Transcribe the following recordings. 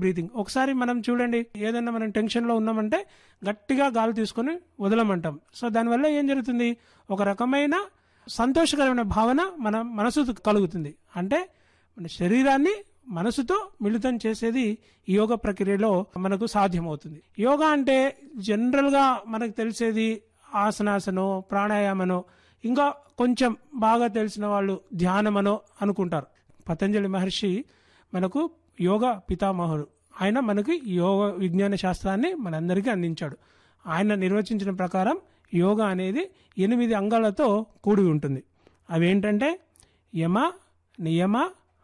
breathing ఒకసారి మనం చూడండి ఏదైనా మనం టెన్షన్ లో ఉన్నామంటే గట్టిగా గాలి తీసుకొని వదలమంటాం సో దానివల్ల ఏం జరుగుతుంది ఒక రకమైన సంతోషకరమైన భావన మన మనసు కలుగుతుంది అంటే మన శరీరాన్ని మనసుతో మిళితం చేసేది ఈ యోగ ప్రక్రియలో మనకు సాధ్యమవుతుంది యోగా అంటే జనరల్ గా మనకు తెలిసేది ఆసనాసనో ప్రాణాయామనో ఇంకా కొంచెం బాగా తెలిసిన వాళ్ళు ధ్యానమనో అనుకుంటారు పతంజలి మహర్షి మనకు యోగ పితామహుడు ఆయన మనకి యోగ విజ్ఞాన శాస్త్రాన్ని మనందరికీ అందించాడు ఆయన నిర్వచించిన ప్రకారం యోగా అనేది ఎనిమిది అంగాలతో కూడి ఉంటుంది అవేంటంటే యమ నియమ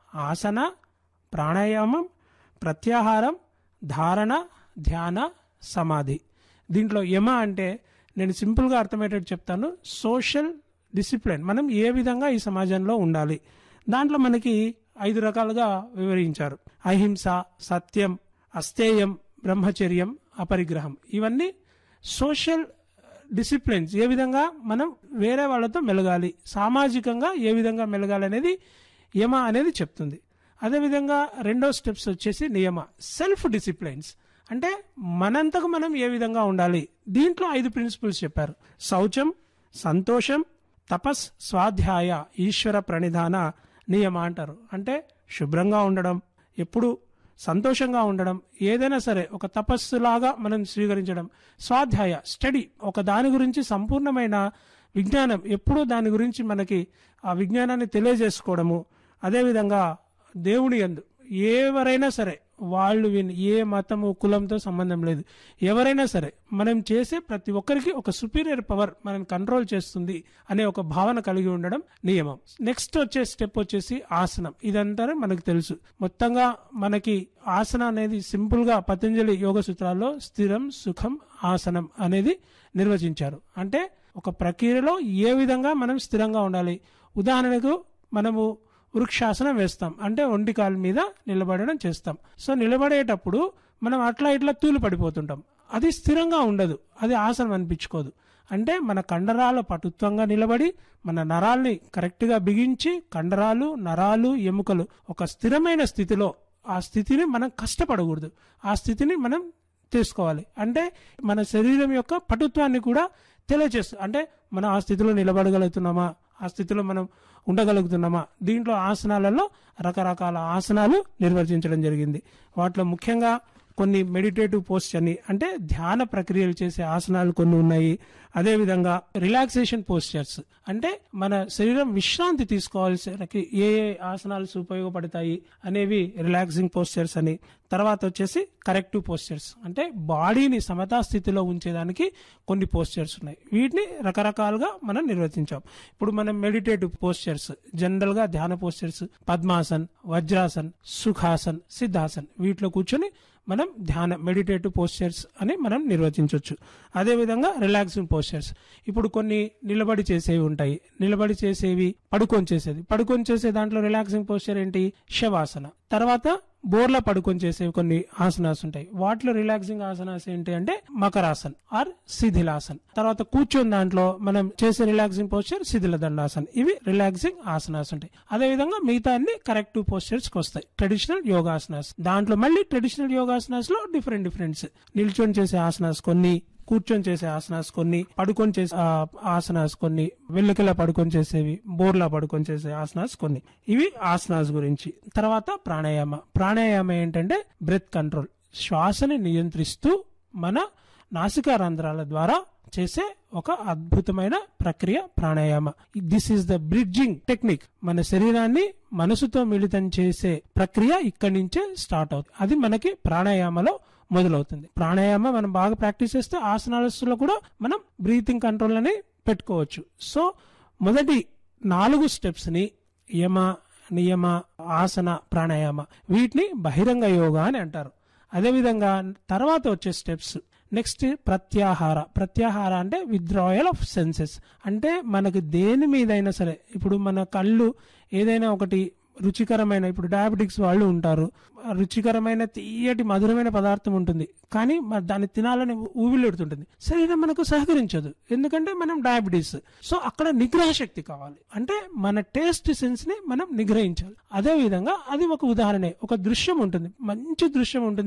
ఆసన ప్రాణాయామం ప్రత్యాహారం ధారణ ధ్యాన సమాధి దీంట్లో యమ అంటే నేను సింపుల్గా అర్థమయ్యేటట్టు చెప్తాను సోషల్ డిసిప్లిన్ మనం ఏ విధంగా ఈ సమాజంలో ఉండాలి దాంట్లో మనకి ఐదు రకాలుగా వివరించారు అహింస సత్యం అస్తేయం బ్రహ్మచర్యం అపరిగ్రహం ఇవన్నీ సోషల్ డిసిప్లిన్స్ ఏ విధంగా మనం వేరే వాళ్ళతో మెలగాలి సామాజికంగా ఏ విధంగా మెలగాలి అనేది యమ అనేది చెప్తుంది అదేవిధంగా రెండో స్టెప్స్ వచ్చేసి నియమ సెల్ఫ్ డిసిప్లైన్స్ అంటే మనంతకు మనం ఏ విధంగా ఉండాలి దీంట్లో ఐదు ప్రిన్సిపల్స్ చెప్పారు శౌచం సంతోషం తపస్ స్వాధ్యాయ ఈశ్వర ప్రణిధాన నియమ అంటారు అంటే శుభ్రంగా ఉండడం ఎప్పుడు సంతోషంగా ఉండడం ఏదైనా సరే ఒక తపస్సులాగా మనం స్వీకరించడం స్వాధ్యాయ స్టడీ ఒక దాని గురించి సంపూర్ణమైన విజ్ఞానం ఎప్పుడూ దాని గురించి మనకి ఆ విజ్ఞానాన్ని తెలియజేసుకోవడము అదేవిధంగా దేవుని యందు ఎవరైనా సరే వాళ్ళు విని ఏ మతము కులంతో సంబంధం లేదు ఎవరైనా సరే మనం చేసే ప్రతి ఒక్కరికి ఒక సుపీరియర్ పవర్ మనం కంట్రోల్ చేస్తుంది అనే ఒక భావన కలిగి ఉండడం నియమం నెక్స్ట్ వచ్చే స్టెప్ వచ్చేసి ఆసనం ఇదంతా మనకు తెలుసు మొత్తంగా మనకి ఆసన అనేది సింపుల్ గా పతంజలి యోగ సూత్రాల్లో స్థిరం సుఖం ఆసనం అనేది నిర్వచించారు అంటే ఒక ప్రక్రియలో ఏ విధంగా మనం స్థిరంగా ఉండాలి ఉదాహరణకు మనము వృక్షాసనం వేస్తాం అంటే ఒంటి కాలు మీద నిలబడడం చేస్తాం సో నిలబడేటప్పుడు మనం అట్లా ఇట్లా తూలు పడిపోతుంటాం అది స్థిరంగా ఉండదు అది ఆసనం అనిపించుకోదు అంటే మన కండరాల పటుత్వంగా నిలబడి మన నరాల్ని కరెక్ట్గా బిగించి కండరాలు నరాలు ఎముకలు ఒక స్థిరమైన స్థితిలో ఆ స్థితిని మనం కష్టపడకూడదు ఆ స్థితిని మనం తీసుకోవాలి అంటే మన శరీరం యొక్క పటుత్వాన్ని కూడా తెలియజేస్తుంది అంటే మనం ఆ స్థితిలో నిలబడగలుగుతున్నామా ఆ స్థితిలో మనం ఉండగలుగుతున్నామా దీంట్లో ఆసనాలలో రకరకాల ఆసనాలు నిర్వచించడం జరిగింది వాటిలో ముఖ్యంగా కొన్ని మెడిటేటివ్ పోస్చర్ని అంటే ధ్యాన ప్రక్రియలు చేసే ఆసనాలు కొన్ని ఉన్నాయి అదేవిధంగా రిలాక్సేషన్ పోస్చర్స్ అంటే మన శరీరం విశ్రాంతి తీసుకోవాల్సి ఏ ఏ ఆసనాలు ఉపయోగపడతాయి అనేవి రిలాక్సింగ్ పోస్చర్స్ అని తర్వాత వచ్చేసి కరెక్టివ్ పోస్చర్స్ అంటే బాడీని సమతా స్థితిలో ఉంచేదానికి కొన్ని పోస్చర్స్ ఉన్నాయి వీటిని రకరకాలుగా మనం నిర్వచించాం ఇప్పుడు మనం మెడిటేటివ్ పోస్చర్స్ జనరల్ గా ధ్యాన పోస్చర్స్ పద్మాసన్ వజ్రాసన్ సుఖాసన్ సిద్ధాసన్ వీటిలో కూర్చొని మనం ధ్యాన మెడిటేటివ్ పోస్చర్స్ అని మనం నిర్వచించవచ్చు అదేవిధంగా రిలాక్సింగ్ పోస్చర్స్ ఇప్పుడు కొన్ని నిలబడి చేసేవి ఉంటాయి నిలబడి చేసేవి పడుకొని చేసేది పడుకొని చేసే దాంట్లో రిలాక్సింగ్ పోస్చర్ ఏంటి శవాసన తర్వాత బోర్లా పడుకొని చేసే కొన్ని ఆసనాస్ ఉంటాయి వాటిలో రిలాక్సింగ్ ఆసనాస్ ఏంటి అంటే మకరాసన్ ఆర్ శిథిలాసన్ తర్వాత కూర్చొని దాంట్లో మనం చేసే రిలాక్సింగ్ పోస్చర్ శిథిల దండాసన్ ఇవి రిలాక్సింగ్ ఆసనాస్ ఉంటాయి అదే విధంగా మిగతా అన్ని కరెక్టివ్ పోస్చర్స్ వస్తాయి ట్రెడిషనల్ యోగాసనాస్ దాంట్లో మళ్ళీ ట్రెడిషనల్ యోగాసనాస్ లో డిఫరెంట్ డిఫరెంట్స్ నిల్చొని చేసే ఆసనాస్ కొన్ని కూర్చొని చేసే ఆసనాస్ కొన్ని పడుకొని చేసే ఆ, ఆసనాస్ కొన్ని వెల్లుకిలా పడుకొని చేసేవి బోర్లా పడుకొని చేసే ఆసనాస్ కొన్ని ఇవి ఆసనాస్ గురించి తర్వాత ప్రాణాయామ ప్రాణాయామ ఏంటంటే బ్రెత్ కంట్రోల్ శ్వాసని నియంత్రిస్తూ మన నాసికా రంధ్రాల ద్వారా చేసే ఒక అద్భుతమైన ప్రక్రియ pranayama this is the bridging technique మన శరీరాన్ని మనసుతో మిళితం చేసే ప్రక్రియ ఇక్కడి నుంచే స్టార్ట్ అవుతుంది అది మనకి ప్రాణాయామలో మొదలవుతుంది ప్రాణాయామ మనం బాగా ప్రాక్టీస్ చేస్తే ఆసనాలలో కూడా మనం బ్రీతింగ్ కంట్రోల్ అని పెట్టుకోవచ్చు సో మొదటి నాలుగు స్టెప్స్ ని యమ నియమ ఆసన ప్రాణాయామ వీటిని బహిరంగ యోగా అని అంటారు అదేవిధంగా తర్వాత వచ్చే స్టెప్స్ నెక్స్ట్ ప్రత్యాహార ప్రత్యాహార అంటే విత్డ్రాయల్ ఆఫ్ సెన్సెస్ అంటే మనకు దేని మీదైనా సరే ఇప్పుడు మన కళ్ళు ఏదైనా ఒకటి రుచికరమైన ఇప్పుడు డయాబెటిక్స్ వాళ్ళు ఉంటారు ఆ రుచికరమైన తీయటి మధురమైన పదార్థం ఉంటుంది కానీ మరి దాన్ని తినాలని ఊవిలెడుతుంటుంది శరీరం మనకు సహకరించదు ఎందుకంటే మనం డయాబెటీస్ సో అక్కడ నిగ్రహ శక్తి కావాలి అంటే మన టేస్ట్ సెన్స్ ని మనం నిగ్రహించాలి అదే విధంగా అది ఒక ఉదాహరణ ఒక దృశ్యం ఉంటుంది మంచి దృశ్యం ఉంటుంది